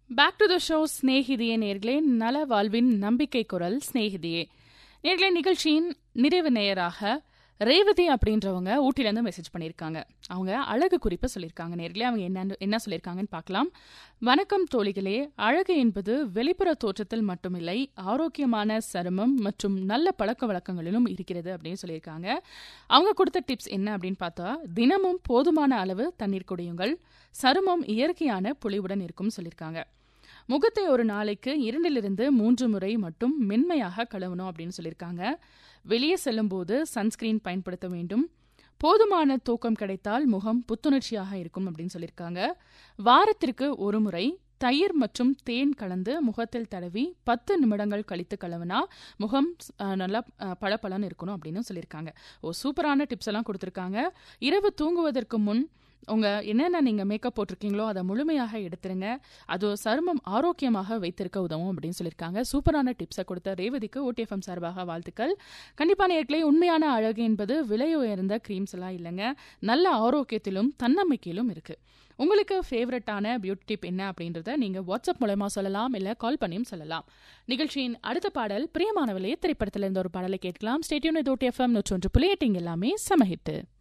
back to the show ஸ்நேகிதியே நேர்களே நல வாழ்வின் நம்பிக்கை குரல் ஸ்நேகிதியே நேர்களே நிகழ்ச்சியின் நிறைவு நேயராக ரேவதி அப்படின்றவங்க ஊட்டிலேருந்து மெசேஜ் பண்ணியிருக்காங்க அவங்க அழகு குறிப்பு சொல்லியிருக்காங்க நேர்களே அவங்க என்ன என்ன சொல்லியிருக்காங்கன்னு பார்க்கலாம் வணக்கம் தோழிகளே அழகு என்பது வெளிப்புற தோற்றத்தில் மட்டுமில்லை ஆரோக்கியமான சருமம் மற்றும் நல்ல பழக்க வழக்கங்களிலும் இருக்கிறது அப்படின்னு சொல்லியிருக்காங்க அவங்க கொடுத்த டிப்ஸ் என்ன அப்படின்னு பார்த்தா தினமும் போதுமான அளவு தண்ணீர் குடியுங்கள் சருமம் இயற்கையான பொலிவுடன் இருக்கும் சொல்லியிருக்காங்க முகத்தை ஒரு நாளைக்கு இரண்டிலிருந்து மூன்று முறை மட்டும் மென்மையாக கழுவணும் அப்படின்னு சொல்லியிருக்காங்க வெளியே செல்லும்போது சன்ஸ்கிரீன் பயன்படுத்த வேண்டும் போதுமான தூக்கம் கிடைத்தால் முகம் புத்துணர்ச்சியாக இருக்கும் அப்படின்னு சொல்லியிருக்காங்க வாரத்திற்கு ஒரு முறை தயிர் மற்றும் தேன் கலந்து முகத்தில் தடவி பத்து நிமிடங்கள் கழித்து கழுவினா முகம் அஹ், நல்லா பளபளன்னு இருக்கணும் அப்படின்னு சொல்லியிருக்காங்க ஓ சூப்பரான டிப்ஸ் எல்லாம் கொடுத்துருக்காங்க இரவு தூங்குவதற்கு முன் உங்க என்னென்ன நீங்க மேக்கப் போட்டிருக்கீங்களோ அதை முழுமையாக எடுத்துருங்க அது சருமம் ஆரோக்கியமாக வைத்திருக்க உதவும் அப்படின்னு சொல்லியிருக்காங்க சூப்பரான டிப்ஸை கொடுத்த ரேவதிக்கு ஓடிஎஃப்எம் சார்பாக வாழ்த்துக்கள் கண்டிப்பா நேர்களே உண்மையான அழகு என்பது விலை உயர்ந்த கிரீம்ஸ் எல்லாம் இல்லைங்க நல்ல ஆரோக்கியத்திலும் தன்னம்பிக்கையிலும் இருக்கு உங்களுக்கு ஃபேவரட்டான பியூட்டி டிப் என்ன அப்படின்றத நீங்க வாட்ஸ்அப் மூலமா சொல்லலாம் இல்ல கால் பண்ணியும் சொல்லலாம் நிகழ்ச்சியின் அடுத்த பாடல் பிரியமானவளே திரைப்படத்திலிருந்து ஒரு பாடலை கேட்கலாம் ஸ்டேட்யூன் இது ஓடிஎஃப்எம் நூற்றொன்று புள்ளியட்டிங் எல்லாமே சமஹிட்டு